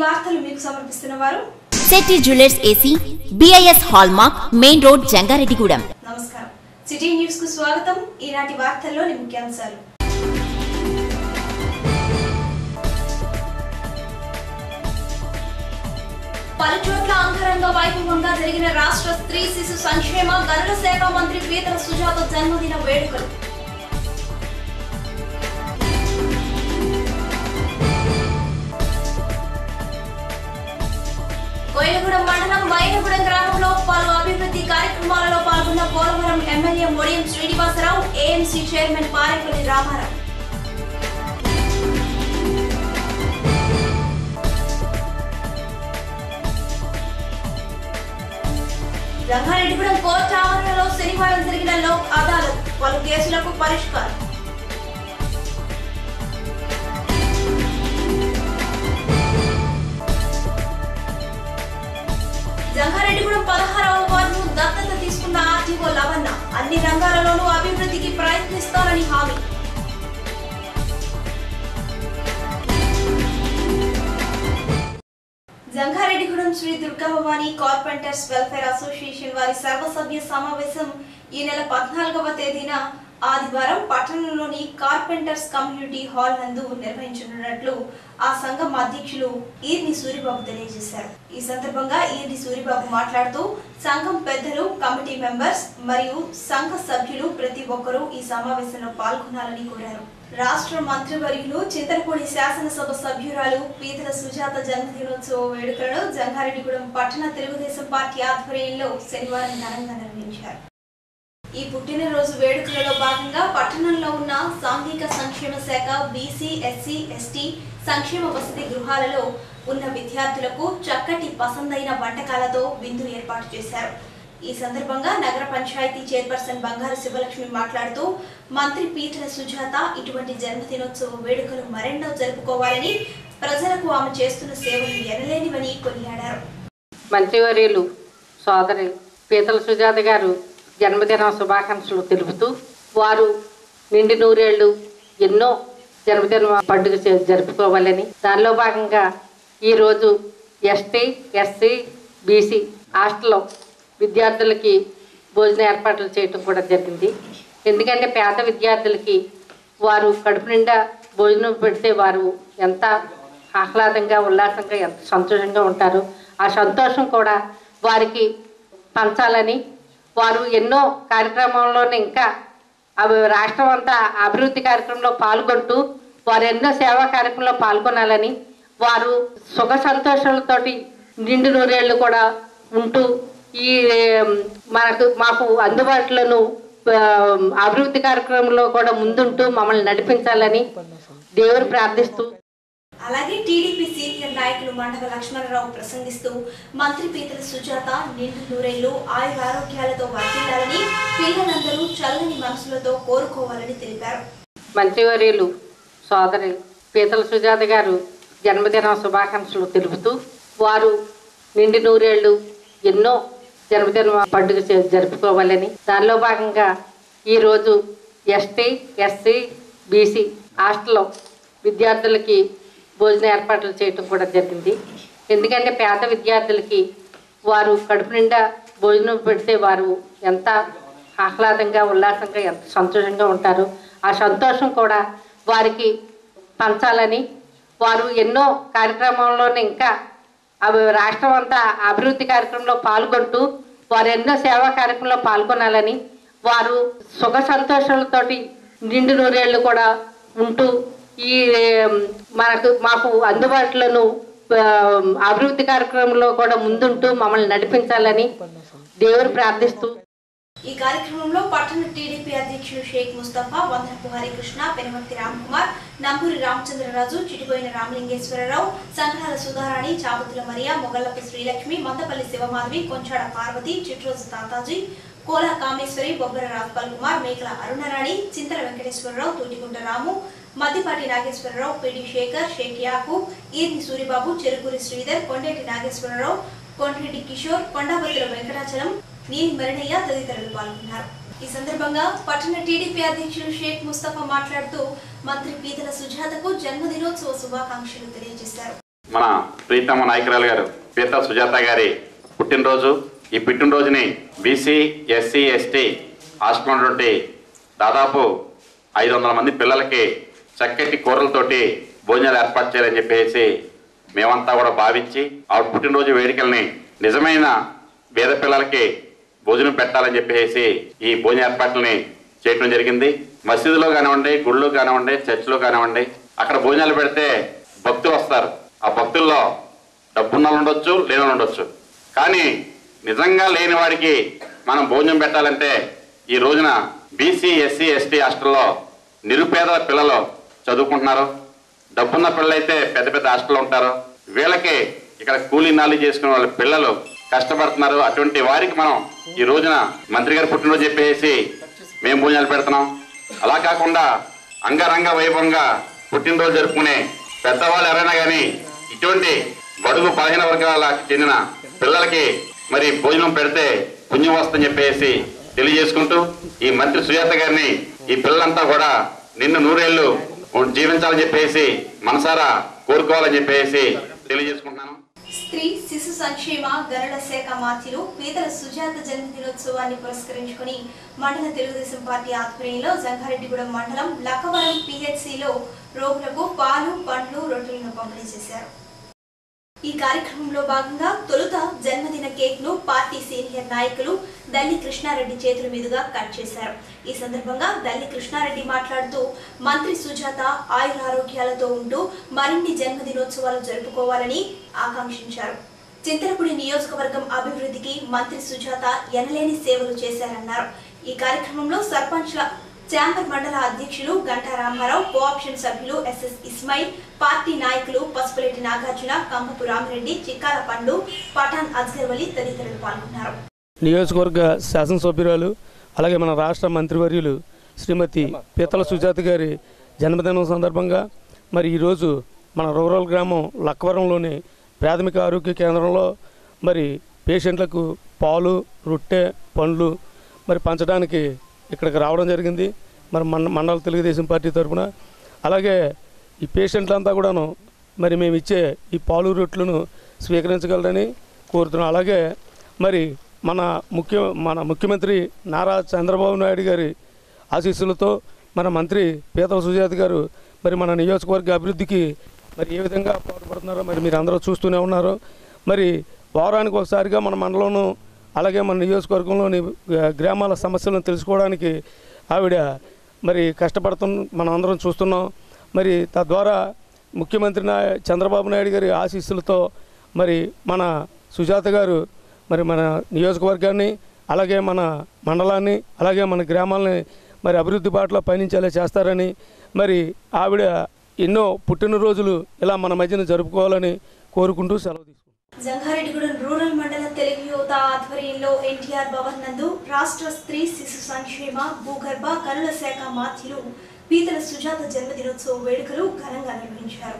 వార్తలు మీకు సమర్పిస్తున్న వారు Shetty jewellers AC BIS hallmark main road Jangareddygudem నమస్కారం సిటీ న్యూస్ కు స్వాగతం ఈనాటి వార్తల్లోని ముఖ్యాంశాలు పలుచోట్ల అంగరంగ వైభవంగా జరిగిన రాష్ట్ర స్త్రీ శిశు సంక్షేమ గరుడ శాఖ మంత్రి పీతల సుజాత జన్మదిన వేడుకలు కోయలగూడెం మండలం మైనగూడెం గ్రామంలో పలు అభివృద్ధి కార్యక్రమాలలో పాల్గొన్న Polavaram MLA Modiyam Srinivasarao AMC chairman Parepalli Ramarao Rangareddygudem court ఆవరణలో శనివారం జరిగిన లోక్ అదాలత్ పలు కేసులకు పరిష్కారం జంగారెడ్డిగూడెం పదహారవ వార్డును దత్తత తీసుకున్న ఆర్టీఓ లవన్న అన్ని రంగాలలోనూ అభివృద్ధికి ప్రయత్నిస్తారని హామీ Jangareddygudem Shri Durgabhavani carpenters welfare association వారి సర్వసభ్య సమావేశం ఈ నెల పద్నాలుగవ తేదీన ఆదివారం పట్టణంలోని కార్పెంటర్స్ కమ్యూనిటీ హాల్ నందు నిర్వహించనున్నట్లు ఆ సంఘం అధ్యక్షులు ఈర్ని సూరిబాబు తెలియజేశారు ఈ సందర్భంగా ఈర్ని సూరిబాబు మాట్లాడుతూ సంఘం పెద్దలు కమిటీ మెంబర్స్ మరియు సంఘ సభ్యులు ప్రతి ఒక్కరూ ఈ సమావేశంలో పాల్గొనాలని కోరారు రాష్ట్ర మంత్రివర్యులు చింతలపూడి శాసనసభ సభ్యురాలు పీతల సుజాత జన్మదినోత్సవ వేడుకలను జంగారెడ్డిగూడెం పట్టణ తెలుగుదేశం పార్టీ ఆధ్వర్యంలో శనివారం ఘనంగా నిర్వహించారు ఈ పుట్టినరోజు వేడుకలలో భాగంగా పట్టణంలో ఉన్న సాంఘిక సంక్షేమ శాఖ బీసీ ఎస్సీ ఎస్టీ సంక్షేమ వసతి గృహాలలో ఉన్న విద్యార్థులకు చక్కటి పసందైన వంటకాలతో విందు ఏర్పాటు చేశారు ఈ సందర్భంగా నగర పంచాయతీ చైర్పర్సన్ బంగారు శివలక్ష్మి మాట్లాడుతూ మంత్రి పీటల సుజాత ఇటువంటి జన్మదినోత్సవ వేడుకలు మరెన్నో జరుపుకోవాలని ప్రజలకు ఆమె చేస్తున్న సేవలు ఎనలేనివని కొనియాడారు మంత్రివర్యులు సోదరి పీతల సుజాత గారు జన్మదిన శుభాకాంక్షలు తెలుపుతూ వారు నిండి నూరేళ్లు ఎన్నో జన్మదిన పండుగ చే- జరుపుకోవాలని దానిలో భాగంగా ఈరోజు ఎస్టీ ఎస్సీ బీసీ హాస్టల్లో విద్యార్థులకి భోజన ఏర్పాట్లు చేయటం కూడా జరిగింది ఎందుకంటే పేద విద్యార్థులకి వారు కడుపు నిండా భోజనం పెడితే వారు ఎంత ఆహ్లాదంగా ఉల్లాసంగా ఎంత సంతోషంగా ఉంటారు ఆ సంతోషం కూడా వారికి పంచాలని వారు ఎన్నో కార్యక్రమాల్లోనే ఇంకా అవి రాష్ట్రం అంతా అభివృద్ధి కార్యక్రమంలో పాల్గొంటూ వారు ఎన్నో సేవా కార్యక్రమంలో పాల్గొనాలని వారు సుఖ సంతోషాలతోటి నిండు నూరేళ్లు కూడా ఉంటూ ఈ ఏం, మనకు మాకు అందుబాటులోను ఆ, అభివృద్ధి కార్యక్రమంలో కూడా ముందుంటూ మమ్మల్ని నడిపించాలని దేవుడు ప్రార్థిస్తూ అలాగే టీడీపీ సీనియర్ నాయకులు మండవ లక్ష్మణరావు ప్రసంగిస్తూ మంత్రి పీతల సుజాత నిండు నూరేళ్లు ఆయుర ఆరోగ్యాలతో వర్తిల్లాలని పిల్లలందరూ చల్లని మనసులతో కోరుకోవాలని తెలిపారు మంత్రివర్యులు సోదరి పీతల సుజాత గారు జన్మదిన శుభాకాంక్షలు తెలుపుతూ వారు నిండి నూరేళ్లు ఎన్నో జన్మదిన పండుగ చే- జరుపుకోవాలని దానిలో భాగంగా ఈరోజు ఎస్టీ ఎస్సీ బీసీ హాస్టల్లో విద్యార్థులకి భోజన ఏర్పాట్లు చేయటం కూడా జరిగింది ఎందుకంటే పేద విద్యార్థులకి వారు కడుపు నిండా భోజనం పెడితే వారు ఎంత ఆహ్లాదంగా ఉల్లాసంగా ఎంత సంతోషంగా ఉంటారు ఆ సంతోషం కూడా వారికి పంచాలని వారు ఎన్నో కార్యక్రమాల్లోనే ఇంకా అవి రాష్ట్రం అంతా అభివృద్ధి కార్యక్రమంలో పాల్గొంటూ వారు ఎన్నో సేవా కార్యక్రమంలో పాల్గొనాలని వారు సుఖ సంతోషాలతోటి నిండు నూరేళ్లు కూడా ఉంటూ ఈ ఏం, మనకు మాకు అందుబాటులోను ఆ, అభివృద్ధి కార్యక్రమంలో కూడా ముందుంటూ మమ్మల్ని నడిపించాలని దేవుడు ప్రార్థిస్తూ ఈ కార్యక్రమంలో పట్టణ టీడీపీ అధ్యక్షులు షేక్ ముస్తఫా వందనపు హరికృష్ణ పెనుమర్తి రామ్కుమార్ నంబూరి రామచంద్రరాజు చిటిపోయిన రామలింగేశ్వరరావు సంఘాల సుధారాణి చాపతుల మరియా మొగల్లపు శ్రీలక్ష్మి మందపల్లి శివమాధవి కొంచాడ పార్వతి చిట్రోజు తాతాజీ కోలా కామేశ్వరి బొబ్బర రాజ్పాల్ కుమార్ మేకల అరుణరాణి చింతల వెంకటేశ్వరరావు తూటిగుంట రాము మద్దిపాటి నాగేశ్వరరావు పిడి శేఖర్ షేక్ యాకూబ్ ఈర్ని సూరిబాబు చెరుకూరి శ్రీధర్ కొండేటి నాగేశ్వరరావు కొండరెడ్డి కిషోర్ కొండాపత్తుల వెంకటాచలం నీలి మరణయ్య తదితరులు పాల్గొన్నారు ఈ సందర్భంగా పట్టణ టీడీపీ అధ్యక్షులు షేక్ ముస్తఫా మాట్లాడుతూ మంత్రి పీతల సుజాతకు జన్మదినోత్సవ శుభాకాంక్షలు తెలియజేశారు మన ప్రీతమ్మ నాయకురాలు గారు పీత సుజాత గారి పుట్టినరోజు ఈ పుట్టినరోజుని బీసీ ఎస్సీ ఎస్టీ హాస్టల్ ఉన్నటువంటి దాదాపు ఐదు వందల మంది పిల్లలకి చక్కటి కూరలతోటి భోజనాలు ఏర్పాటు చేయాలని చెప్పేసి మేమంతా కూడా భావించి ఆవిడ పుట్టినరోజు వేడుకల్ని నిజమైన పేద పిల్లలకి భోజనం పెట్టాలని చెప్పేసి ఈ భోజన ఏర్పాట్లని చేయడం జరిగింది మసీదులో కానివ్వండి గుళ్ళో కానివ్వండి చర్చిలో కానివ్వండి అక్కడ భోజనాలు పెడితే భక్తులు వస్తారు ఆ భక్తుల్లో డబ్బున్న వాళ్ళు ఉండొచ్చు లేని వాళ్ళు ఉండొచ్చు కానీ నిజంగా లేని వాడికి మనం భోజనం పెట్టాలంటే ఈ రోజున బీసీ ఎస్సీ ఎస్టీ హాస్టల్లో నిరుపేదల పిల్లలు చదువుకుంటున్నారు డబ్బున్న పిల్లలైతే పెద్ద పెద్ద హాస్టల్లో ఉంటారు వీళ్ళకి ఇక్కడ కూలీ నాలి చేసుకునే వాళ్ళ పిల్లలు కష్టపడుతున్నారు అటువంటి వారికి మనం ఈ రోజున మంత్రి గారు పుట్టినరోజు చెప్పేసి మేము భోజనాలు పెడుతున్నాం అలా కాకుండా అంగరంగ వైభవంగా పుట్టినరోజు జరుపుకునే పెద్దవాళ్ళు ఎవరైనా కానీ ఇటువంటి బడుగు పదిహేను వర్గాలకు చెందిన పిల్లలకి మరి భోజనం పెడితే పుణ్యం వస్తుందని చెప్పేసి తెలియజేసుకుంటూ ఈ మంత్రి సుజాత గారిని ఈ పిల్లలంతా కూడా నిన్ను నూరేళ్లు జీవించాలని చెప్పేసి మనసారా కోరుకోవాలని చెప్పేసి తెలియజేసుకుంటున్నాను స్త్రీ శిశు సంక్షేమ గరుడ శాఖ మాత్యులు పీతల సుజాత జన్మదినోత్సవాన్ని పురస్కరించుకుని మండల తెలుగుదేశం పార్టీ ఆధ్వర్యంలో జంగారెడ్డిగూడెం మండలం లక్కవరం పిహెచ్సిలో రోగులకు పాలు పండ్లు రొట్టెలను పంపిణీ చేశారు ఈ కార్యక్రమంలో భాగంగా తొలుత జన్మదిన కేక్ ను పార్టీ సీనియర్ నాయకులు దల్లి కృష్ణారెడ్డి చేతుల మీదుగా కట్ చేశారు ఈ సందర్భంగా దల్లి కృష్ణారెడ్డి మాట్లాడుతూ మంత్రి సుజాత ఆయురారోగ్యాలతో ఉంటూ మరిన్ని జన్మదినోత్సవాలు జరుపుకోవాలని ఆకాంక్షించారు చింతలపూడి నియోజకవర్గం అభివృద్ధికి మంత్రి సుజాత ఎనలేని సేవలు చేశారన్నారు ఈ కార్యక్రమంలో సర్పంచ్ల ఛాంబర్ మండల అధ్యక్షులు గంటా రామారావు కోఆప్షన్ సభ్యులు ఎస్ఎస్ ఇస్మాయిల్ పార్టీ నాయకులు పసుపులేటి నాగార్జున కంపపు రామిరెడ్డి చిక్కాల పండు పఠాన్ అజ్గర్ వలి తదితరులు పాల్గొన్నారు నియోజకవర్గ శాసనసభ్యురాలు అలాగే మన రాష్ట్ర మంత్రివర్యులు శ్రీమతి పీతల సుజాత గారి జన్మదినం సందర్భంగా మరి ఈరోజు మన రూరల్ గ్రామం లక్కవరంలోని ప్రాథమిక ఆరోగ్య కేంద్రంలో మరి పేషెంట్లకు పాలు రొట్టె పండ్లు మరి పంచడానికి ఇక్కడికి రావడం జరిగింది మరి మన మండల తెలుగుదేశం పార్టీ తరఫున అలాగే ఈ పేషెంట్లంతా కూడాను మరి మేము ఇచ్చే ఈ పాలు రొట్టెలను స్వీకరించగలరని కోరుతున్నాం అలాగే మరి మన ముఖ్య మన ముఖ్యమంత్రి నారా చంద్రబాబు నాయుడు గారి ఆశీస్సులతో మన మంత్రి పీతల సుజాత గారు మరి మన నియోజకవర్గ అభివృద్ధికి మరి ఏ విధంగా పాటుపడుతున్నారో మరి మీరు అందరూ చూస్తూనే ఉన్నారు మరి వారానికి ఒకసారిగా మన మండలంలో అలాగే మన నియోజకవర్గంలోని ఆ, గ్రామాల సమస్యలను తెలుసుకోవడానికి ఆవిడ మరి కష్టపడుతున్న మనం అందరం చూస్తున్నాం మరి తద్వారా ముఖ్యమంత్రి నా చంద్రబాబు నాయుడు గారి ఆశీస్సులతో మరి మన సుజాత గారు మరి మన నియోజకవర్గాన్ని అలాగే మన మండలాన్ని అలాగే మన గ్రామాలని మరి అభివృద్ధి బాటలో పయనించేలా చేస్తారని మరి ఆవిడ ఎన్నో పుట్టినరోజులు ఇలా మన మధ్యన జరుపుకోవాలని కోరుకుంటూ సెలవు తీసుకుంటాం జంగారెడ్డిగూడెం రూరల్ మండల తెలుగు యువత ఆధ్వర్యంలో ఎన్టీఆర్ భవన్ నందు రాష్ట్ర స్త్రీ శిశు సంక్షేమ భూగర్భ గనుల శాఖ మాధ్యులు పీతల సుజాత జన్మదినోత్సవ వేడుకలు ఘనంగా నిర్వహించారు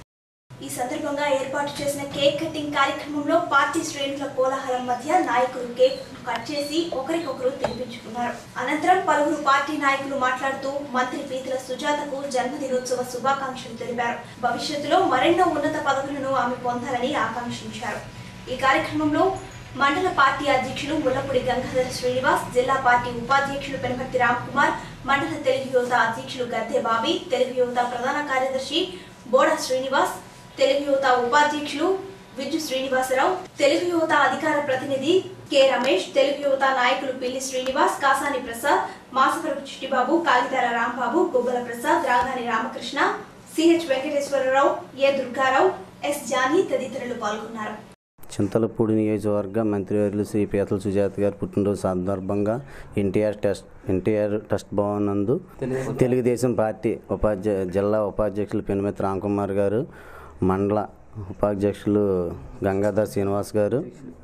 ఈ సందర్భంగా ఏర్పాటు చేసిన కేక్ కటింగ్ కార్యక్రమంలో పార్టీ శ్రేణుల కోలాహలం మధ్య నాయకులు కేక్ కట్ చేసి ఒకరికొకరు తినిపించుకున్నారు అనంతరం పలువురు పార్టీ నాయకులు మాట్లాడుతూ మంత్రి పీతల సుజాతకు జన్మదినోత్సవ శుభాకాంక్షలు తెలిపారు భవిష్యత్తులో మరెన్నో ఉన్నత పదవులను ఆమె పొందాలని ఆకాంక్షించారు ఈ కార్యక్రమంలో మండల పార్టీ అధ్యక్షులు ముల్లపూడి గంగాధర శ్రీనివాస్ జిల్లా పార్టీ ఉపాధ్యక్షులు పెనపర్తి రామ్కుమార్ మండల తెలుగు యువత అధ్యక్షులు గద్దె బాబీ తెలుగు యువత ప్రధాన కార్యదర్శి బోడా శ్రీనివాస్ తెలుగు యువత ఉపాధ్యక్షులు విద్యు శ్రీనివాసరావు తెలుగు యువత అధికార ప్రతినిధి కె రమేష్ తెలుగు యువత నాయకులు పిల్లి Srinivas Kasani Prasad Masavarapu Chittibabu Kagitala Rambabu Gubbala Prasad Ragani Ramakrishna CH Venkateswararao A Durgarao S Johnny తదితరులు పాల్గొన్నారు చింతలపూడి నియోజకవర్గ మంత్రివర్యులు శ్రీ పీతల సుజాత గారి పుట్టినరోజు సందర్భంగా NTR test NTR trust Bhavan నందు తెలుగుదేశం పార్టీ ఉపాధ్యక్ష జిల్లా ఉపాధ్యక్షులు పెనుమెత్తి రామ్కుమార్ గారు మండల ఉపాధ్యక్షులు గంగాధర్ శ్రీనివాస్ గారు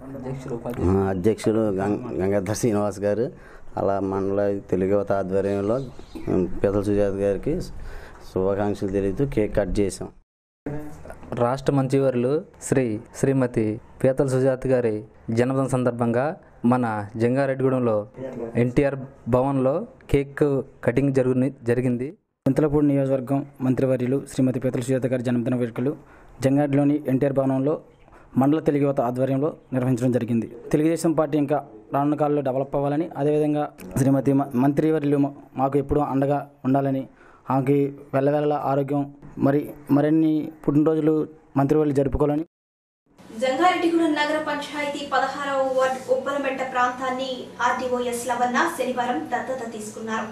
ఆ, అధ్యక్షులు గం- గంగాధర్ శ్రీనివాస్ గారు అలా మండల తెలుగు యువత ఆధ్వర్యంలో ఉమ్, పీతల సుజాత గారికి శుభాకాంక్షలు తెలియదు కేక్ కట్ చేసాం రాష్ట్ర మంత్రివర్యులు శ్రీ శ్రీమతి పీతల సుజాత గారి జన్మదిన సందర్భంగా మన జంగారెడ్డిగూడెంలో ఎన్టీఆర్ భవన్లో కేక్ కటింగ్ జరుగు జరిగింది చింతలపూడి నియోజకవర్గం మంత్రివర్యులు శ్రీమతి పీతల సుజాత గారి జన్మదిన వేడుకలు జంగారెడ్డిలోని ఎన్టీఆర్ భవనంలో మండల తెలుగు యువత ఆధ్వర్యంలో నిర్వహించడం జరిగింది తెలుగుదేశం పార్టీ ఇంకా రానున్న కాలంలో డెవలప్ అవ్వాలని అదేవిధంగా శ్రీమతి మ- మంత్రివర్యులు మా- మాకు ఎప్పుడూ అండగా ఉండాలని ఆమెకి వెళ్ళవెళ్ళ ఆరోగ్యం మరి మరిన్ని పుట్టినరోజులు మంత్రివర్యులు జరుపుకోవాలని జంగారెడ్డిగూడెం నగర పంచాయతీ పదహారవ వార్డు ఉప్పలమెట్ట ప్రాంతాన్ని ఆర్డీఓఎస్ లవన్న శనివారం దత్తత తీసుకున్నారు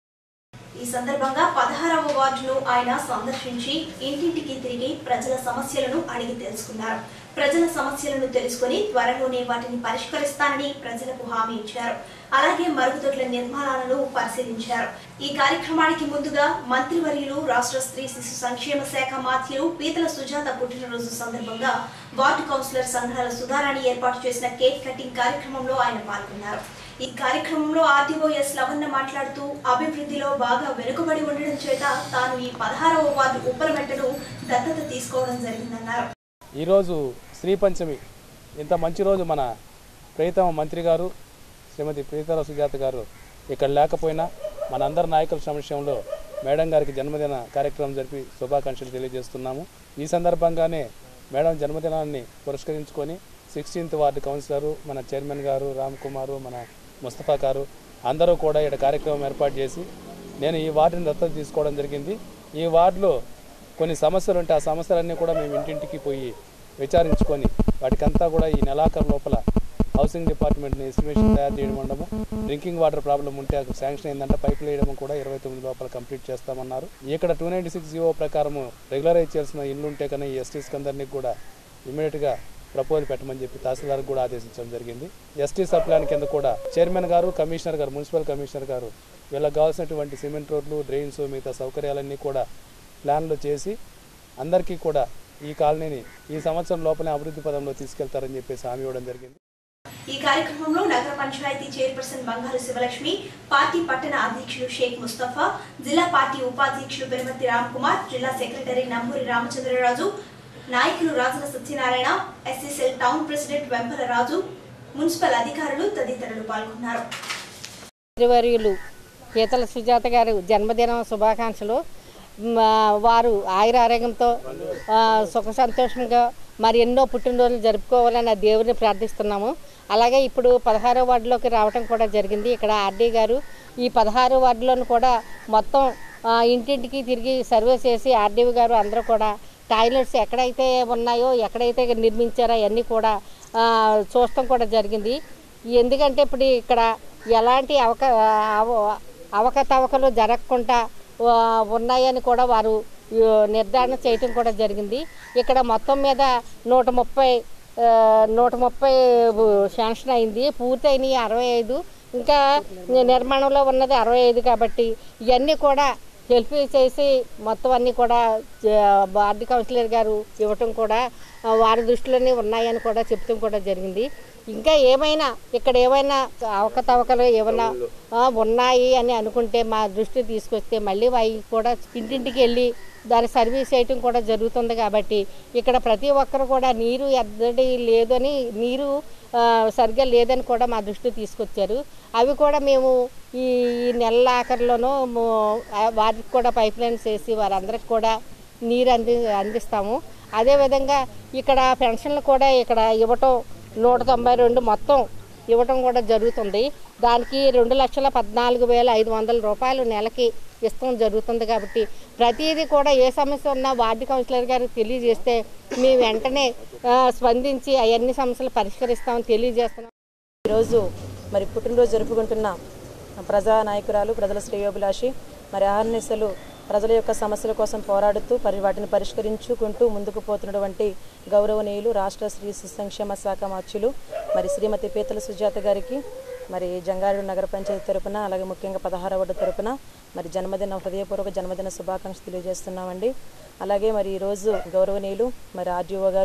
ఈ సందర్భంగా పదహారవ వార్డును ఆయన సందర్శించి ఇంటింటికి తిరిగి ప్రజల సమస్యలను అడిగి తెలుసుకున్నారు ప్రజల సమస్యలను తెలుసుకుని త్వరలోనే వాటిని పరిష్కరిస్తానని ప్రజలకు హామీ ఇచ్చారు అలాగే మరుగుదొడ్ల నిర్మాణాలను పరిశీలించారు ఈ కార్యక్రమానికి ముందుగా మంత్రివర్యులు రాష్ట్ర స్త్రీ శిశు సంక్షేమ శాఖ మాత్యులు పీతల సుజాత పుట్టినరోజు సందర్భంగా వార్డు కౌన్సిలర్ సంఘాల సుధారాణి ఏర్పాటు చేసిన కేక్ కటింగ్ కార్యక్రమంలో ఆయన పాల్గొన్నారు ఈ కార్యక్రమంలో ఆర్టీఓఎస్ లవన్న మాట్లాడుతూ అభివృద్ధిలో బాగా వెనుకబడి ఉండడం చేత తాను ఈ పదహారవ వార్డు ఉప్పలమెట్టను దత్తత తీసుకోవడం జరిగిందన్నారు ఈరోజు శ్రీ పంచమి ఇంత మంచి రోజు మన ప్రియతమ మంత్రి గారు శ్రీమతి ప్రీతల సుజాత గారు ఇక్కడ లేకపోయినా మనందరి నాయకుల సమక్షంలో మేడం గారికి జన్మదిన కార్యక్రమం జరిపి శుభాకాంక్షలు తెలియజేస్తున్నాము ఈ సందర్భంగానే మేడం జన్మదినాన్ని పురస్కరించుకొని సిక్స్టీన్త్ వార్డు కౌన్సిలరు మన చైర్మన్ గారు రామ్ కుమారు మన ముస్తఫా గారు అందరూ కూడా ఇక్కడ కార్యక్రమం ఏర్పాటు చేసి నేను ఈ వార్డుని దత్తత తీసుకోవడం జరిగింది ఈ వార్డులో కొన్ని సమస్యలు ఉంటే ఆ సమస్యలన్నీ కూడా మేము ఇంటింటికి పోయి విచారించుకొని వాటికంతా కూడా ఈ నెలాఖరు లోపల హౌసింగ్ డిపార్ట్మెంట్ని ఎస్టిమేషన్ తయారు చేయడం ఉండము డ్రింకింగ్ వాటర్ ప్రాబ్లం ఉంటే అక్కడ శాంక్షన్ అయిందంటే పైప్ వేయడం కూడా ఇరవై తొమ్మిది లోపల కంప్లీట్ చేస్తామన్నారు ఇక్కడ టూ నైంటీ సిక్స్ జీవో ప్రకారము రెగ్యులరైజ్ చేయాల్సిన ఇల్లు ఉంటే కన్నా ఈ ఎస్టీస్కి అందరినీ కూడా ఇమీడియట్గా ప్రపోజల్ పెట్టమని చెప్పి తహసీల్దార్కి కూడా ఆదేశించడం జరిగింది ఎస్టీ సబ్ ప్లాన్ కింద కూడా చైర్మన్ గారు కమిషనర్ గారు మున్సిపల్ కమిషనర్ గారు వీళ్ళకి కావాల్సినటువంటి సిమెంట్ రోడ్లు డ్రైన్స్ మిగతా సౌకర్యాలన్నీ కూడా ప్లాన్లు చేసి అందరికీ కూడా ఈ కాలనీని ఈ సంవత్సరం లోపలే అభివృద్ధి పదంలో తీసుకెళ్తారని చెప్పేసి హామీ ఇవ్వడం జరిగింది ఈ కార్యక్రమంలో నగర పంచాయతీ చైర్పర్సన్ బంగారు శివలక్ష్మి పార్టీ పట్టణ అధ్యక్షులు షేక్ ముస్తఫా జిల్లా పార్టీ ఉపాధ్యక్షులు పెరుమతి రామ్ కుమార్ జిల్లా సెక్రటరీ నంబూరి రామచంద్రరాజు నాయకులు Rajula Satyanarayana SSL town president Vempala Raju municipal అధికారులు తదితరులు పాల్గొన్నారు మంత్రివర్యులు పీతల సుజాత గారు జన్మదినం శుభాకాంక్షలు మ, వారు ఆయుర ఆరోగ్యంతో ఆ, సుఖ సంతోషంగా మరి ఎన్నో పుట్టినరోజులు జరుపుకోవాలని ఆ దేవుని ప్రార్థిస్తున్నాము అలాగే ఇప్పుడు పదహారో వార్డులోకి రావటం కూడా జరిగింది ఇక్కడ ఆర్డీ గారు ఈ పదహారో వార్డులోను కూడా మొత్తం ఆ, ఇంటింటికి తిరిగి సర్వే చేసి ఆర్డీవి గారు అందరూ కూడా టాయిలెట్స్ ఎక్కడైతే ఉన్నాయో ఎక్కడైతే నిర్మించారో అవన్నీ కూడా ఆ, చూడటం కూడా జరిగింది ఎందుకంటే ఇప్పుడు ఇక్కడ ఎలాంటి అవక అవ- అవకతవకలు జరగకుండా ఆ, ఉన్నాయని కూడా వారు ఆ, నిర్ధారణ చేయటం కూడా జరిగింది ఇక్కడ మొత్తం మీద నూట ముప్పై ఆ, నూట ముప్పై శాంక్షన్ అయింది పూర్తయినాయి అరవై ఐదు ఇంకా నిర్మాణంలో ఉన్నది అరవై ఐదు కాబట్టి ఇవన్నీ కూడా హెల్ప్ చేసి మొత్తం అన్నీ కూడా వార్డు కౌన్సిలర్ గారు ఇవ్వటం కూడా ఆ, వారి దృష్టిలోనే ఉన్నాయని కూడా చెప్తాం కూడా జరిగింది ఇంకా ఏమైనా ఇక్కడ ఏమైనా అవకతవకలు ఏమైనా ఆ, ఉన్నాయి అని అనుకుంటే మా దృష్టి తీసుకొస్తే మళ్ళీ అవి కూడా ఇంటింటికి వెళ్ళి దాని సర్వీస్ చేయటం కూడా జరుగుతుంది కాబట్టి ఇక్కడ ప్రతి ఒక్కరు కూడా నీరు ఎద్దడి లేదని నీరు ఆ, సరిగ్గా లేదని కూడా మా దృష్టి తీసుకొచ్చారు అవి కూడా మేము ఈ ఈ నెల ఆఖరిలోనూ మో- ఆ, వాటికి కూడా పైప్ లైన్స్ వేసి వారందరికి కూడా నీరు అంది అందిస్తాము అదేవిధంగా ఇక్కడ పెన్షన్లు కూడా ఇక్కడ ఇవ్వటం నూట తొంభై రెండు మొత్తం ఇవ్వటం కూడా జరుగుతుంది దానికి రెండు లక్షల పద్నాలుగు వేల ఐదు వందల రూపాయలు నెలకి ఇస్తాం జరుగుతుంది కాబట్టి ప్రతిదీ కూడా ఏ సమస్య ఉన్నా వార్డు కౌన్సిలర్ గారికి తెలియజేస్తే మేము వెంటనే ఆ, స్పందించి అవన్నీ సమస్యలు పరిష్కరిస్తామని తెలియజేస్తున్నాం ఈరోజు మరి పుట్టినరోజు జరుపుకుంటున్న ప్రజా నాయకురాలు ప్రజల శ్రేయోభిలాషి మరి ఆహర్నిశలు ప్రజల యొక్క సమస్యల కోసం పోరాడుతూ పరి వాటిని పరిష్కరించుకుంటూ ముందుకు పోతున్నటువంటి గౌరవనీయులు రాష్ట్ర శ్రీ శిశు సంక్షేమ శాఖ మార్చులు మరి శ్రీమతి పీతల సుజాత గారికి మరి జంగారెడ్డి నగర పంచాయతీ తరపున అలాగే ముఖ్యంగా పదహారవ వార్డు తరపున మరి జన్మదిన హృదయపూర్వక జన్మదిన శుభాకాంక్షలు తెలియజేస్తున్నామండి అలాగే మరి ఈరోజు గౌరవనీయులు మరి ఆర్డీఓ గారు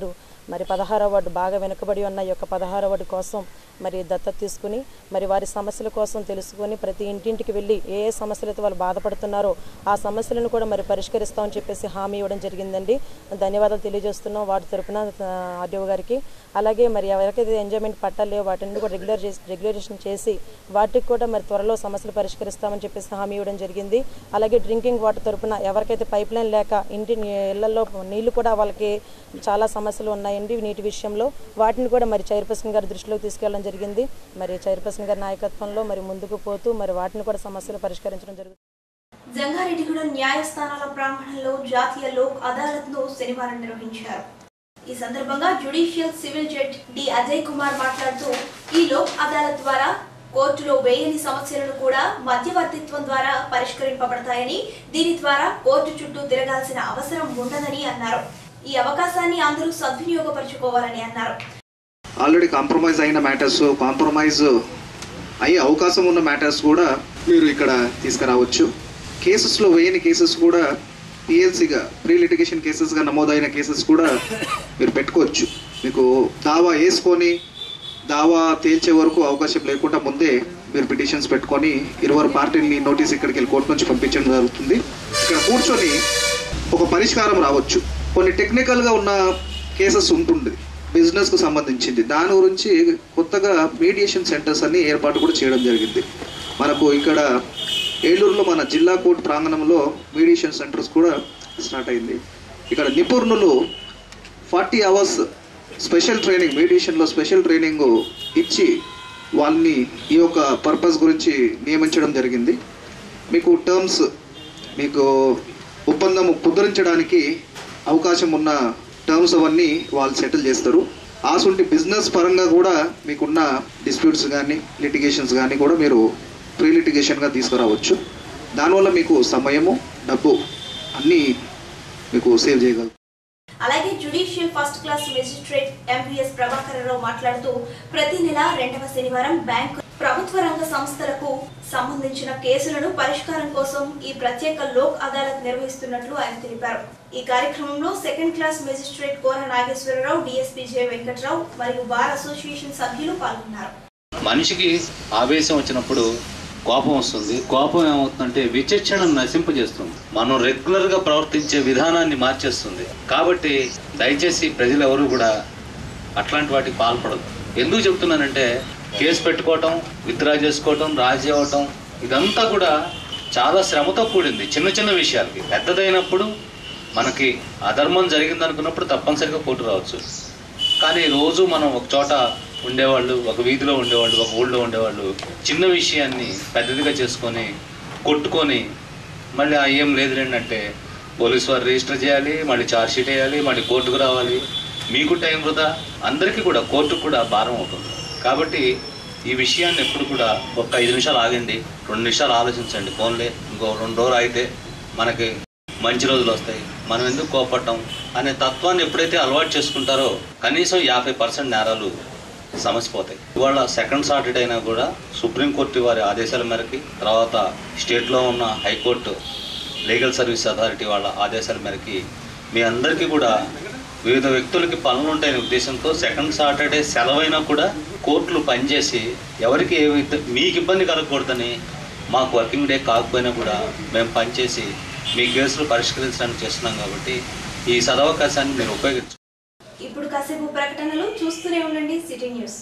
మరి పదహారవ వార్డు బాగా వెనుకబడి ఉన్న ఈ యొక్క పదహారవ వార్డు కోసం మరి దత్తత తీసుకుని మరి వారి సమస్యల కోసం తెలుసుకొని ప్రతి ఇంటింటికి వెళ్ళి ఏ ఏ సమస్యలతో వాళ్ళు బాధపడుతున్నారో ఆ సమస్యలను కూడా మరి పరిష్కరిస్తామని చెప్పేసి హామీ ఇవ్వడం జరిగిందండి ధన్యవాదాలు తెలియజేస్తున్నాం వాటి తరపున ఆర్డీఓ గారికి అలాగే మరి ఎవరికైతే ఎంజాయ్మెంట్ పట్టాలేవో వాటిని కూడా రెగ్యులర్ చేసి రెగ్యులేషన్ చేసి వాటికి కూడా మరి త్వరలో సమస్యలు పరిష్కరిస్తామని చెప్పేసి హామీ ఇవ్వడం జరిగింది అలాగే డ్రింకింగ్ వాటర్ తరపున ఎవరికైతే పైప్ లైన్ లేక ఇంటి నీ- ఇళ్లలో నీళ్లు కూడా వాళ్ళకి చాలా సమస్యలు ఉన్నాయండి నీటి విషయంలో వాటిని కూడా మరి చైర్పర్సన్ గారి దృష్టిలోకి తీసుకెళ్ళడం జరిగింది మరి చైర్పర్సన్ గారి నాయకత్వంలో మరి ముందుకు పోతూ మరి వాటిని కూడా సమస్యలు పరిష్కరించడం జరుగుతుంది జంగారెడ్డిగూడెం న్యాయస్థానాల ప్రాంగణంలో జాతీయ లోక్ అదాలత్ ను శనివారం నిర్వహించారు ఈ సందర్భంగా judicial civil judge D Ajay Kumar మాట్లాడుతూ ఈ లోక్ అదాలత్ ద్వారా కోర్టులో వేయని సమస్యలను కూడా మధ్యవర్తిత్వం ద్వారా పరిష్కరింపబడతాయని దీని ద్వారా కోర్టు చుట్టూ తిరగాల్సిన అవసరం ఉండదని అన్నారు ఈ అవకాశాన్ని అందరూ సద్వినియోగపరచుకోవాలని అన్నారు ఆల్రెడీ కాంప్రమైజ్ అయిన మ్యాటర్స్ కాంప్రమైజ్ అయ్యే అవకాశం ఉన్న మ్యాటర్స్ కూడా మీరు ఇక్కడ తీసుకురావచ్చు కేసెస్లో వేయని కేసెస్ కూడా పిఎల్సీగా ప్రీ లిటిగేషన్ కేసెస్గా నమోదైన కేసెస్ కూడా మీరు పెట్టుకోవచ్చు మీకు దావా వేసుకొని దావా తేల్చే వరకు అవకాశం లేకుండా ముందే మీరు పిటిషన్స్ పెట్టుకొని ఇరువురు పార్టీని నోటీస్ ఇక్కడికి వెళ్ళి కోర్టు నుంచి పంపించడం జరుగుతుంది ఇక్కడ కూర్చొని ఒక పరిష్కారం రావచ్చు కొన్ని టెక్నికల్గా ఉన్న కేసెస్ ఉంటుంది బిజినెస్కు సంబంధించింది దాని గురించి కొత్తగా మీడియేషన్ సెంటర్స్ అన్ని ఏర్పాటు కూడా చేయడం జరిగింది మనకు ఇక్కడ ఏలూరులో మన జిల్లా కోర్టు ప్రాంగణంలో మీడియేషన్ సెంటర్స్ కూడా స్టార్ట్ అయింది ఇక్కడ నిపుణులు ఫార్టీ అవర్స్ స్పెషల్ ట్రైనింగ్ మీడియేషన్లో స్పెషల్ ట్రైనింగ్ ఇచ్చి వాళ్ళని ఈ యొక్క పర్పస్ గురించి నియమించడం జరిగింది మీకు టర్మ్స్ మీకు ఒప్పందం కుదిరించడానికి అవకాశం ఉన్న టర్మ్స్ అవన్నీ వాళ్ళు సెటిల్ చేస్తారు ఆసుంటి బిజినెస్ పరంగా కూడా మీకున్న డిస్ప్యూట్స్ కానీ లిటిగేషన్స్ కానీ కూడా మీరు ప్రీ లిటిగేషన్గా తీసుకురావచ్చు దానివల్ల మీకు సమయము డబ్బు అన్నీ మీకు సేవ్ చేయగలరు అలాగే judicial first class magistrate MPS Prabhakar Rao మాట్లాడుతూ ప్రతి నెల రెండవ శనివారం బ్యాంకు ప్రభుత్వ రంగ సంస్థలకు సంబంధించిన కేసులను పరిష్కారం కోసం ఈ ప్రత్యేక లోక్ అదాలత్ నిర్వహిస్తున్నట్లు ఆయన తెలిపారు ఈ కార్యక్రమంలో సెకండ్ క్లాస్ మెజిస్ట్రేట్ కోర నాగేశ్వరరావు డిఎస్పీ జె వెంకట్రావు మరియు బార్ అసోసియేషన్ సభ్యులు పాల్గొన్నారు మనిషికి ఆవేశం వచ్చినప్పుడు కోపం వస్తుంది కోపం ఏమవుతుందంటే విచక్షణను నశింపజేస్తుంది మనం రెగ్యులర్ గా ప్రవర్తించే విధానాన్ని మార్చేస్తుంది కాబట్టి దయచేసి ప్రజలు ఎవరు కూడా అట్లాంటి వాటికి పాల్పడదు ఎందుకు చెప్తున్నానంటే కేసు పెట్టుకోవటం విత్డ్రా చేసుకోవటం రాజీ అవ్వటం ఇదంతా కూడా చాలా శ్రమతో కూడింది చిన్న చిన్న విషయాలకి పెద్దదైనప్పుడు మనకి అధర్మం జరిగింది అనుకున్నప్పుడు తప్పనిసరిగా కోర్టు రావచ్చు కానీ రోజు మనం ఒక చోట ఉండేవాళ్ళు ఒక వీధిలో ఉండేవాళ్ళు ఒక ఊళ్ళో ఉండేవాళ్ళు చిన్న విషయాన్ని పెద్దదిగా చేసుకొని కొట్టుకొని మళ్ళీ ఆ ఏం లేదు అంటే పోలీసు వారు రిజిస్టర్ చేయాలి మళ్ళీ ఛార్జ్ షీట్ వేయాలి మళ్ళీ కోర్టుకు రావాలి మీకు టైం వృధా అందరికీ కూడా కోర్టుకు కూడా భారం అవుతుంది కాబట్టి ఈ విషయాన్ని ఎప్పుడు కూడా ఒక ఐదు నిమిషాలు ఆగండి రెండు నిమిషాలు ఆలోచించండి ఫోన్లే ఇంకో రెండు రోజులు అయితే మనకి మంచి రోజులు వస్తాయి మనం ఎందుకు కోపడటం అనే తత్వాన్ని ఎప్పుడైతే అలవాటు చేసుకుంటారో కనీసం యాభై పర్సెంట్ నేరాలు సమసిపోతాయి ఇవాళ సెకండ్ సాటర్డే అయినా కూడా సుప్రీంకోర్టు వారి ఆదేశాల మేరకి తర్వాత స్టేట్లో ఉన్న హైకోర్టు లీగల్ సర్వీస్ అథారిటీ వాళ్ళ ఆదేశాల మేరకి మీ అందరికీ కూడా వివిధ వ్యక్తులకి పనులు ఉంటాయనే ఉద్దేశంతో సెకండ్ సాటర్డే సెలవైనా కూడా కోర్టులు పనిచేసి ఎవరికి ఏ విధ- మీకు ఇబ్బంది కలగకూడదని మాకు వర్కింగ్ డే కాకపోయినా కూడా మేము పనిచేసి మీ కేసులు పరిష్కరించడానికి చేస్తున్నాం కాబట్టి ఈ సదవకాశాన్ని మీరు ఉపయోగించు ఇప్పుడు కాసేపు ప్రకటనలు చూస్తూనే ఉండండి city news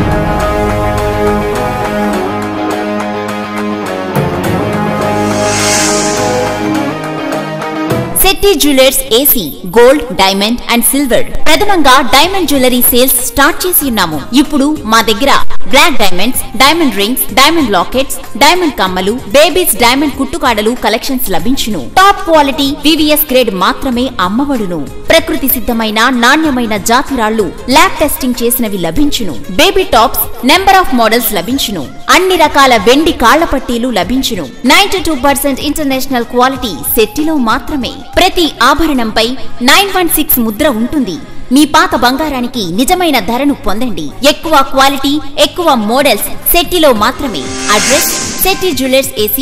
Shetty jewellers AC gold diamond and silver ప్రథమంగా డైమండ్ జ్యువెలరీ సేల్స్ స్టార్ట్ చేసి ఉన్నాము ఇప్పుడు మా దగ్గర black diamonds diamond rings diamond lockets diamond కమ్మలు బేబీస్ డైమండ్ కుట్టుకాడలు కలెక్షన్స్ లభించును టాప్ క్వాలిటీ వివిఎస్ గ్రేడ్ మాత్రమే అమ్మబడును ప్రకృతి సిద్ధమైన నాణ్యమైన జాతి రాళ్లు ల్యాబ్ టెస్టింగ్ చేసినవి లభించును baby tops number of models లభించును అన్ని రకాల వెండి కాళ్ల పట్టీలు లభించును ninety two percent international quality సెట్టిలో మాత్రమే ప్రతి ఆభరణంపై నైన్ వన్ సిక్స్ ముద్ర ఉంటుంది మీ పాత బంగారానికి నిజమైన ధరను పొందండి ఎక్కువ క్వాలిటీ ఎక్కువ మోడల్స్ సెట్టిలో మాత్రమే address Shetty jewellers AC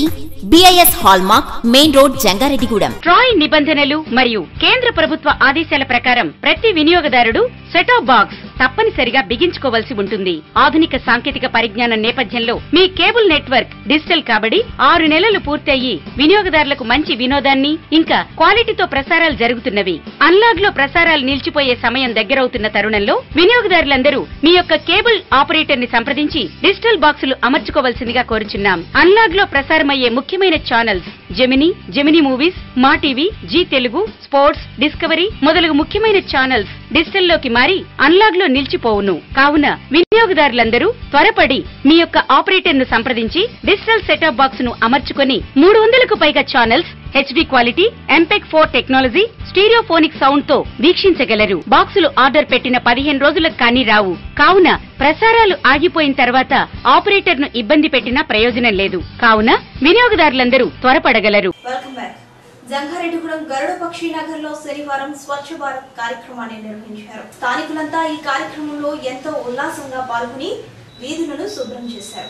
BIS hallmark main road Jangareddygudem TRAI నిబంధనలు మరియు కేంద్ర ప్రభుత్వ ఆదేశాల ప్రకారం ప్రతి వినియోగదారుడు సెటాప్ బాక్స్ తప్పనిసరిగా బిగించుకోవాల్సి ఉంటుంది ఆధునిక సాంకేతిక పరిజ్ఞానం నేపథ్యంలో మీ కేబుల్ నెట్వర్క్ డిజిటల్ కాబడి ఆరు నెలలు పూర్తయి వినియోగదారులకు మంచి వినోదాన్ని ఇంకా క్వాలిటీతో ప్రసారాలు జరుగుతున్నవి అన్లాగ్ లో ప్రసారాలు నిలిచిపోయే సమయం దగ్గరవుతున్న తరుణంలో వినియోగదారులందరూ మీ యొక్క కేబుల్ ఆపరేటర్ ని సంప్రదించి డిజిటల్ బాక్సులు అమర్చుకోవాల్సిందిగా కోరుచున్నాం అన్లాగ్ లో ప్రసారమయ్యే ముఖ్యమైన channels Gemini Gemini movies Maa TV Zee Telugu sports Discovery మొదలగు ముఖ్యమైన ఛానల్స్ డిజిటల్ లోకి మారి అన్లాగ్ లో నిలిచిపోవును కావున వినియోగదారులందరూ త్వరపడి మీ యొక్క ఆపరేటర్ ను సంప్రదించి డిజిటల్ సెటప్ బాక్స్ ను అమర్చుకొని మూడు వందలకు పైగా channels HD quality MPEG four technology stereophonic sound తో వీక్షించగలరు బాక్సులు ఆర్డర్ పెట్టిన పదిహేను రోజులకు కానీ రావు కావున ప్రసారాలు ఆగిపోయిన తర్వాత ఆపరేటర్ ను ఇబ్బంది పెట్టినా ప్రయోజనం లేదు కావున వినియోగదారులందరూ త్వరపడగలరు వెల్కమ్ బ్యాక్ జంగారెడ్డిగూడెం గరుడ పక్షి నగర్ లో శనివారం స్వచ్ఛ భారత్ కార్యక్రమాన్ని నిర్వహించారు స్థానికులంతా ఈ కార్యక్రమంలో ఎంతో ఉల్లాసంగా పాల్గొని వీధులను శుభ్రం చేశారు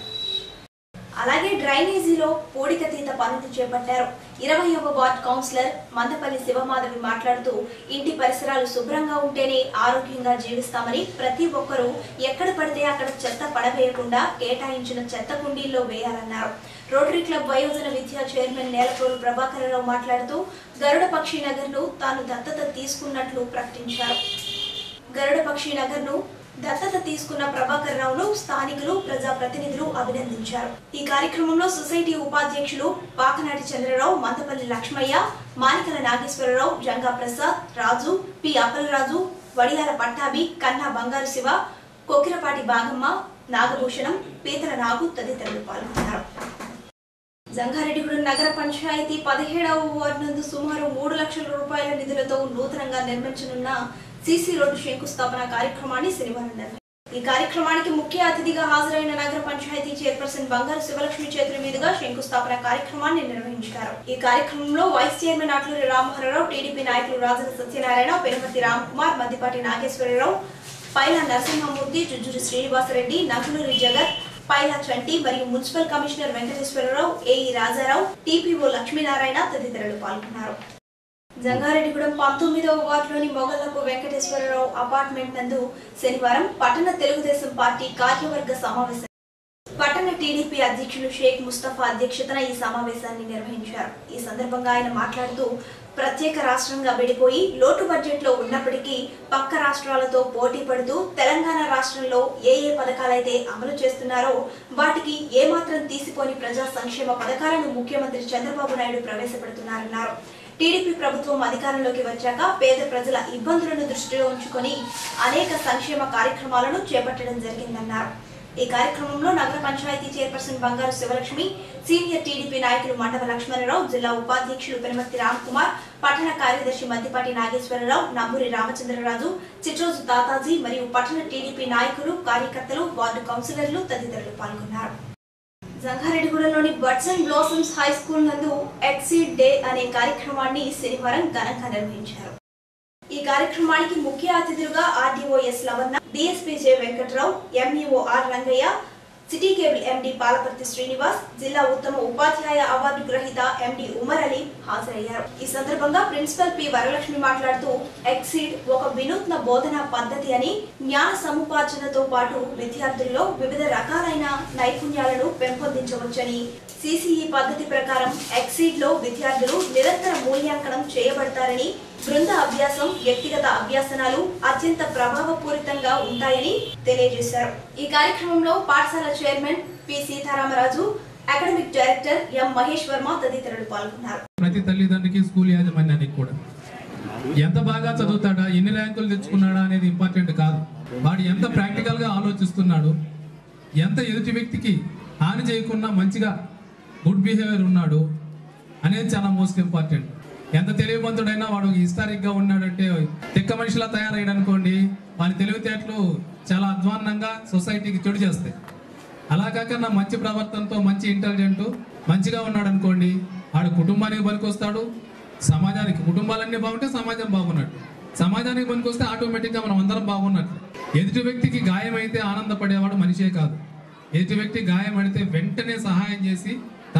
అలాగే డ్రైనేజీలో పూడికతీత పనులు చేపట్టారు ఇరవైవ వార్డ్ కౌన్సిలర్ మందపల్లి శివమాధవి మాట్లాడుతూ ఇంటి పరిసరాలు శుభ్రంగా ఉంటేనే ఆరోగ్యంగా జీవిస్తామని ప్రతి ఒక్కరూ ఎక్కడ పడితే అక్కడ చెత్త పడవేయకుండా కేటాయించిన చెత్త కుండీల్లో వేయాలన్నారు రోటరీ క్లబ్ వయోజన విద్యా చైర్మన్ నేలకోలు ప్రభాకరరావు మాట్లాడుతూ గరుడ పక్షి నగర్ ను తాను దత్తత తీసుకున్నట్లు ప్రకటించారు గరుడ పక్షి నగర్ ను దత్తత తీసుకున్న ప్రభాకర్ రావును స్థానికులు ప్రజాప్రతినిధులు అభినందించారు ఈ కార్యక్రమంలో సొసైటీ ఉపాధ్యక్షులు పాకనాటి చంద్రరావు మందపల్లి లక్ష్మయ్య మానికల నాగేశ్వరరావు జంగా ప్రసాద్ రాజు పి అప్పలరాజు వడియాల పట్టాభి కన్నా బంగారు శివ కొక్కిరపాటి బాగమ్మ నాగభూషణం పీతల నాగు తదితరులు పాల్గొన్నారు జంగారెడ్డిగూడెం నగర పంచాయతీ పదిహేడవ వార్డు నందు సుమారు మూడు లక్షల రూపాయల నిధులతో నూతనంగా నిర్మించనున్న సీసీ రోడ్డు శంకుస్థాపన కార్యక్రమాన్ని శనివారం నిర్వహించారు ఈ కార్యక్రమానికి ముఖ్య అతిథిగా హాజరైన నగర పంచాయతీ చైర్పర్సన్ బంగారు శివలక్ష్మి చేతుల మీదుగా శంకుస్థాపన కార్యక్రమాన్ని నిర్వహించారు ఈ కార్యక్రమంలో vice chairman Atluri Ramahararao TDP నాయకులు రాజన సత్యనారాయణ పెనుపతి రామ్ కుమార్ మద్దిపాటి నాగేశ్వరరావు పైల నరసింహమూర్తి జుజ్జురి శ్రీనివాసరెడ్డి నకులూరి జగత్ పైలా చంటి మరియు municipal commissioner Venkateswararao AE Rajarao TPO Lakshminarayana తదితరులు పాల్గొన్నారు జంగారెడ్డిగూడెం పంతొమ్మిదవ వార్డులోని మొగల్లపు వెంకటేశ్వరరావు అపార్ట్మెంట్ నందు శనివారం పట్టణ తెలుగుదేశం పార్టీ కార్యవర్గ సమావేశం పట్టణ టీడీపీ అధ్యక్షులు షేక్ ముస్తఫా అధ్యక్షతన ఈ సమావేశాన్ని నిర్వహించారు ఈ సందర్భంగా ఆయన మాట్లాడుతూ ప్రత్యేక రాష్ట్రంగా విడిపోయి లోటు బడ్జెట్ లో ఉన్నప్పటికీ పక్క రాష్ట్రాలతో పోటీ పడుతూ తెలంగాణ రాష్ట్రంలో ఏ ఏ పథకాలైతే అమలు చేస్తున్నారో వాటికి ఏమాత్రం తీసిపోని ప్రజా సంక్షేమ పథకాలను ముఖ్యమంత్రి చంద్రబాబు నాయుడు ప్రవేశపెడుతున్నారన్నారు టీడీపీ ప్రభుత్వం అధికారంలోకి వచ్చాక పేద ప్రజల ఇబ్బందులను దృష్టిలో ఉంచుకొని అనేక సంక్షేమ కార్యక్రమాలను చేపట్టడం జరిగిందన్నారు ఈ కార్యక్రమంలో నగర పంచాయతీ చైర్పర్సన్ బంగారు శివలక్ష్మి సీనియర్ టీడీపీ నాయకులు మండవ లక్ష్మణరావు జిల్లా ఉపాధ్యక్షులు పెనుమర్తి రామ్ కుమార్ పట్టణ కార్యదర్శి మద్దిపాటి నాగేశ్వరరావు నంబూరి రామచంద్రరాజు చిట్రోజు తాతాజీ మరియు పట్టణ టీడీపీ నాయకులు కార్యకర్తలు వార్డు కౌన్సిలర్లు తదితరులు పాల్గొన్నారు జంగారెడ్డిగూడెంలోని birds and blossoms high school నందు ఎక్సీడ్ డే అనే కార్యక్రమాన్ని శనివారం ఘనంగా నిర్వహించారు ఈ కార్యక్రమానికి ముఖ్య అతిథులుగా RDO S Lavanna DSP J Venkatrao MEO R Rangaiah city cable MD Palaparthi Srinivas జిల్లా ఉత్తమ ఉపాధ్యాయ అవార్డు గ్రహీత ఎండి ఉమర్ అలీ హాజరయ్యారు ఈ సందర్భంగా ప్రిన్సిపల్ పి వరలక్ష్మి మాట్లాడుతూ ఎక్సీడ్ ఒక వినూత్న బోధనా పద్ధతి అని జ్ఞాన సముపార్జనతో పాటు విద్యార్థుల్లో వివిధ రకాలైన నైపుణ్యాలను పెంపొందించవచ్చని సిసిఈ పద్ధతి ప్రకారం ఎక్సీడ్ లో విద్యార్థులు నిరంతర మూల్యాంకనం చేయబడతారని బృంద అభ్యాసం వ్యక్తిగత అభ్యాసనాలు అత్యంత ప్రభావపూరితంగా ఉంటాయని తెలియజేశారు ఈ కార్యక్రమంలో పాఠశాల chairman P Sitaramaraju academic director M Mahesh Varma తదితరులు పాల్గొన్నారు ప్రతి తల్లిదండ్రికి స్కూల్ యాజమాన్యానికి కూడా ఎంత బాగా చదువుతాడా ఎన్ని ర్యాంకులు తెచ్చుకున్నాడా అనేది ఇంపార్టెంట్ కాదు వాడు ఎంత ప్రాక్టికల్ గా ఆలోచిస్తున్నాడు ఎంత ఎదుటి వ్యక్తికి హాని చేయకుండా మంచిగా గుడ్ బిహేవియర్ ఉన్నాడు అనేది చాలా మోస్ట్ ఇంపార్టెంట్ ఎంత తెలివివంతుడైనా వాడు హిస్టారిక్ గా ఉన్నాడంటే తిక్క మనిషిలా తయారయ్యాడు అనుకోండి వాని తెలివితేటలు చాలా అధ్వాన్నంగా సొసైటీకి చెడు చేస్తాయి అలా కాకుండా మంచి ప్రవర్తనతో మంచి ఇంటెలిజెంట్ మంచిగా ఉన్నాడు అనుకోండి వాడు కుటుంబానికి పనికొస్తాడు సమాజానికి కుటుంబాలన్నీ బాగుంటే సమాజం బాగున్నట్టు సమాజానికి పనికొస్తే ఆటోమేటిక్గా మనం అందరం బాగున్నట్లు ఎదుటి వ్యక్తికి గాయం అయితే ఆనందపడేవాడు మనిషే కాదు ఎదుటి వ్యక్తి గాయం పడితే వెంటనే సహాయం చేసి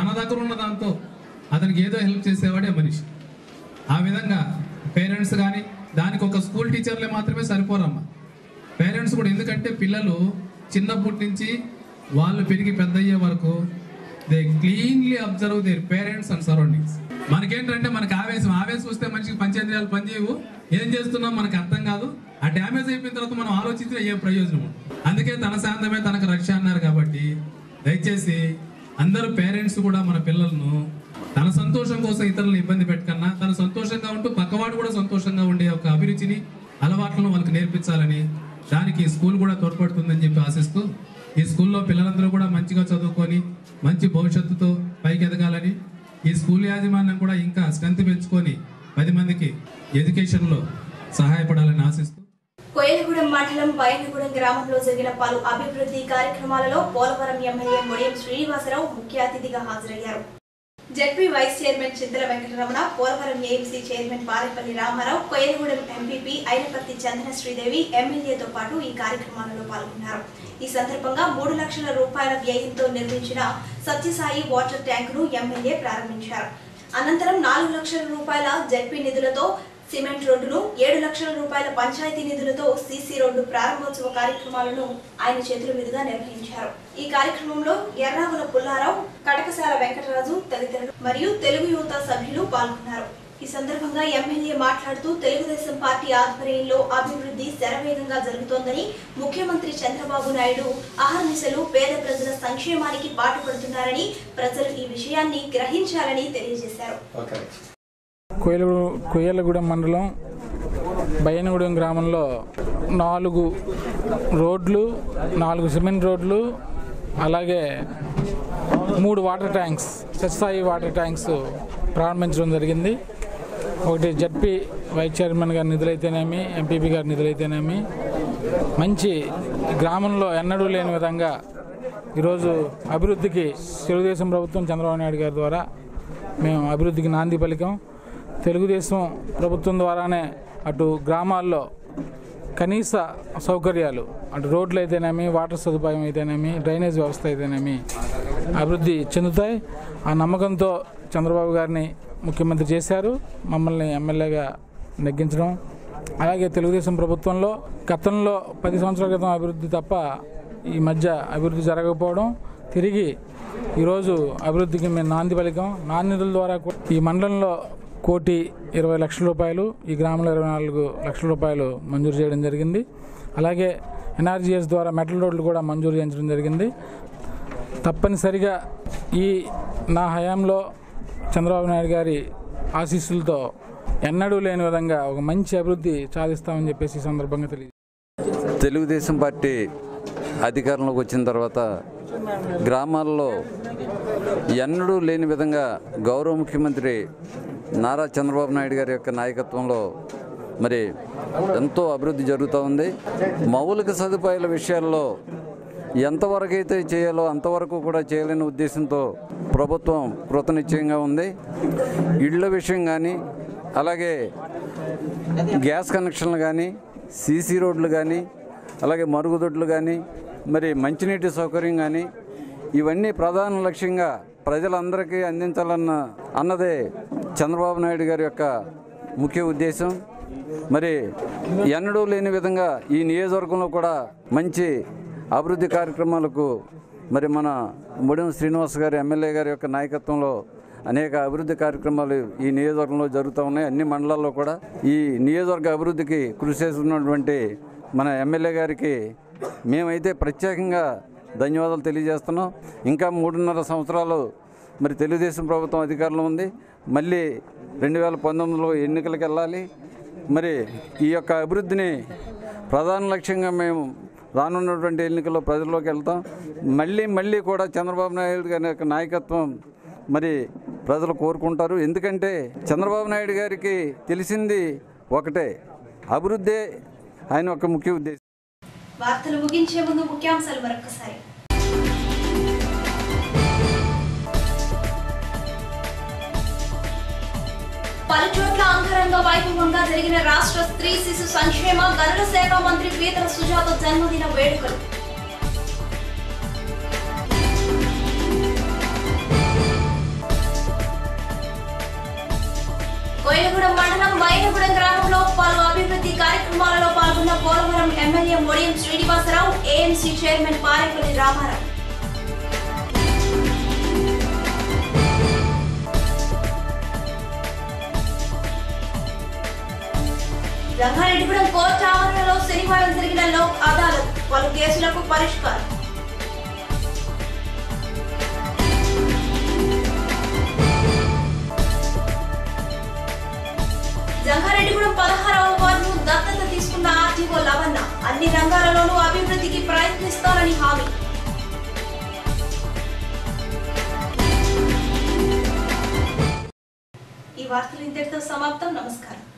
తన దగ్గర ఉన్న దాంతో అతనికి ఏదో హెల్ప్ చేసేవాడే మనిషి ఆ విధంగా పేరెంట్స్ కానీ దానికి ఒక స్కూల్ టీచర్లే మాత్రమే సరిపోరమ్మా పేరెంట్స్ కూడా ఎందుకంటే పిల్లలు చిన్నప్పటి నుంచి వాళ్ళు పెరిగి పెద్ద అయ్యే వరకు they cleanly observe their parents and surroundings మనకేంటంటే మనకి ఆవేశం ఆవేశం వస్తే మనిషికి పంచేంద్రియాలు పనిచేయవు ఏం చేస్తున్నాం మనకు అర్థం కాదు ఆ డ్యామేజ్ అయిపోయిన తర్వాత మనం ఆలోచించిన ఏం ప్రయోజనం ఉండదు. అందుకే తన శాంతమే తనకు రక్ష అన్నారు కాబట్టి దయచేసి అందరూ పేరెంట్స్ కూడా మన పిల్లలను తన సంతోషం కోసం ఇతరులను ఇబ్బంది పెట్టకన్నా తన సంతోషంగా ఉంటూ పక్కవాడు కూడా సంతోషంగా ఉండే ఒక అభిరుచిని అలవాట్లను వాళ్ళకి నేర్పించాలని దానికి స్కూల్ కూడా తోడ్పడుతుందని చెప్పి ఆశిస్తూ ఈ స్కూల్లో పిల్లలందరూ కూడా మంచిగా చదువుకొని మంచి భవిష్యత్తుతో పైకి ఎదగాలని ఈ స్కూల్ యాజమాన్యం కూడా ఇంకా స్ట్రెంత్ పెంచుకొని పది మందికి ఎడ్యుకేషన్లో సహాయపడాలని ఆశిస్తూ కోయలగూడెం మండలం బయనగూడెం గ్రామంలో జరిగిన పలు అభివృద్ధి కార్యక్రమాలలో పోలవరం ఎమ్మెల్యే ముడియం శ్రీనివాసరావు ముఖ్య అతిథిగా హాజరయ్యారు ZP vice chairman Chintala Venkataramana Polavaram AMC chairman Parepalli Ramarao Koyalagudem MPP Ainaparthi Chandana Sridevi ఎమ్మెల్యేతో పాటు ఈ కార్యక్రమాలలో పాల్గొన్నారు ఈ సందర్భంగా మూడు లక్షల రూపాయల వ్యయంతో నిర్మించిన సత్యసాయి వాటర్ ట్యాంకును ఎమ్మెల్యే ప్రారంభించారు అనంతరం నాలుగు లక్షల రూపాయల జడ్పీ నిధులతో సిమెంట్ రోడ్డును ఏడు లక్షల రూపాయల పంచాయతీ నిధులతో సీసీ రోడ్డు ప్రారంభోత్సవ కార్యక్రమాలను ఆయన చేతుల మీదుగా నిర్వహించారు ఈ కార్యక్రమంలో ఎర్రావుల పుల్లారావు కటకశాల వెంకటరాజు తదితరులు మరియు తెలుగు యువత సభ్యులు పాల్గొన్నారు ఈ సందర్భంగా ఎమ్మెల్యే మాట్లాడుతూ తెలుగుదేశం పార్టీ ఆధ్వర్యంలో అభివృద్ధి శరవేగంగా జరుగుతోందని ముఖ్యమంత్రి చంద్రబాబు నాయుడు అహర్నిశలు పేద ప్రజల సంక్షేమానికి పాటుపడుతున్నారని ప్రజలు ఈ విషయాన్ని గ్రహించాలని తెలియజేశారు కోయలగూ కోయలగూడెం మండలం బయ్యనగూడెం గ్రామంలో నాలుగు రోడ్లు నాలుగు సిమెంట్ రోడ్లు అలాగే మూడు water tanks Satsai water tanks ప్రారంభించడం జరిగింది ఒకటి జడ్పీ వైస్ చైర్మన్ గారి నిధులైతేనేమి ఎంపీపీ గారి నిధులైతేనేమి మంచి గ్రామంలో ఎన్నడూ లేని విధంగా ఈరోజు అభివృద్ధికి తెలుగుదేశం ప్రభుత్వం చంద్రబాబు నాయుడు గారి ద్వారా మేము అభివృద్ధికి నాంది పలికాం తెలుగుదేశం ప్రభుత్వం ద్వారానే అటు గ్రామాల్లో కనీస సౌకర్యాలు అటు రోడ్లు అయితేనేమి వాటర్ సదుపాయం అయితేనేమి డ్రైనేజ్ వ్యవస్థ అయితేనేమి అభివృద్ధి చెందుతాయి ఆ నమ్మకంతో చంద్రబాబు గారిని ముఖ్యమంత్రి చేశారు మమ్మల్ని ఎమ్మెల్యేగా నెగ్గించడం అలాగే తెలుగుదేశం ప్రభుత్వంలో గతంలో పది సంవత్సరాల క్రితం అభివృద్ధి తప్ప ఈ మధ్య అభివృద్ధి జరగకపోవడం తిరిగి ఈరోజు అభివృద్ధికి మేము నాంది పలికాం నాణ్యతల ద్వారా కూ- ఈ మండలంలో కోటి ఇరవై లక్షల రూపాయలు ఈ గ్రామంలో ఇరవై నాలుగు లక్షల రూపాయలు మంజూరు చేయడం జరిగింది అలాగే ఎన్ఆర్జీఎస్ ద్వారా మెటల్ రోడ్లు కూడా మంజూరు చేయించడం జరిగింది తప్పనిసరిగా ఈ నా హయాంలో చంద్రబాబు నాయుడు గారి ఆశీస్సులతో ఎన్నడూ లేని విధంగా ఒక మంచి అభివృద్ధి సాధిస్తామని చెప్పేసి ఈ సందర్భంగా తెలియదు తెలుగుదేశం పార్టీ అధికారంలోకి వచ్చిన తర్వాత గ్రామాల్లో ఎన్నడూ లేని విధంగా గౌరవ ముఖ్యమంత్రి నారా చంద్రబాబు నాయుడు గారి యొక్క నాయకత్వంలో మరి ఎంతో అభివృద్ధి జరుగుతూ ఉంది మౌలిక సదుపాయాల విషయాల్లో ఎంతవరకు అయితే చేయాలో అంతవరకు కూడా చేయలేని ఉద్దేశంతో ప్రభుత్వం కృతనిశ్చయంగా ఉంది ఇళ్ల విషయం కానీ అలాగే గ్యాస్ కనెక్షన్లు కానీ సీసీ రోడ్లు కానీ అలాగే మరుగుదొడ్లు కానీ మరి మంచినీటి సౌకర్యం కానీ ఇవన్నీ ప్రధాన లక్ష్యంగా ప్రజలందరికీ అందించాలన్న అన్నదే చంద్రబాబు నాయుడు గారి యొక్క ముఖ్య ఉద్దేశం మరి ఎన్నడూ లేని విధంగా ఈ నియోజకవర్గంలో కూడా మంచి అభివృద్ధి కార్యక్రమాలకు మరి మన ముడిం శ్రీనివాస్ గారి ఎమ్మెల్యే గారి యొక్క నాయకత్వంలో అనేక అభివృద్ధి కార్యక్రమాలు ఈ నియోజకవర్గంలో జరుగుతూ ఉన్నాయి అన్ని మండలాల్లో కూడా ఈ నియోజకవర్గ అభివృద్ధికి కృషి చేస్తున్నటువంటి మన ఎమ్మెల్యే గారికి మేమైతే ప్రత్యేకంగా ధన్యవాదాలు తెలియజేస్తున్నాం ఇంకా మూడున్నర సంవత్సరాలు మరి తెలుగుదేశం ప్రభుత్వం అధికారంలో ఉంది మళ్ళీ రెండు వేల పంతొమ్మిదిలో ఎన్నికలకు వెళ్ళాలి మరి ఈ యొక్క అభివృద్ధిని ప్రధాన లక్ష్యంగా మేము రానున్నటువంటి ఎన్నికల్లో ప్రజల్లోకి వెళ్తాం మళ్ళీ మళ్ళీ కూడా చంద్రబాబు నాయుడు గారి యొక్క నాయకత్వం మరి ప్రజలు కోరుకుంటారు ఎందుకంటే చంద్రబాబు నాయుడు గారికి తెలిసింది ఒకటే అభివృద్ధే ఆయన యొక్క ముఖ్య ఉద్దేశం వార్తలు ముగించే ముందు ముఖ్యాంశాలు మరొకసారి పలుచోట్ల అంగరంగ వైభవంగా జరిగిన రాష్ట్ర స్త్రీ శిశు సంక్షేమ గరుడ సేవా మంత్రి పీతల సుజాత జన్మదిన వేడుకలు బోయగూడెం మండలం మైనగూడెం గ్రామంలో పలు అభివృద్ధి కార్యక్రమాలలో పాల్గొన్న Polavaram MLA Modiyam Srinivasarao AMC chairman Parepalli Ramarao Rangareddygudem court ఆవరణలో శనివారం జరిగిన లోక్ అదాలత్ పలు కేసులకు పరిష్కారం జంగారెడ్డిగూడెం పదహారవ వార్డును దత్తత తీసుకున్న ఆర్టీఓ లవన్న అన్ని రంగాలలోనూ అభివృద్ధికి ప్రయత్నిస్తారని హామీ ఈ వార్తలు ఇంతటితో సమాప్తం నమస్కారం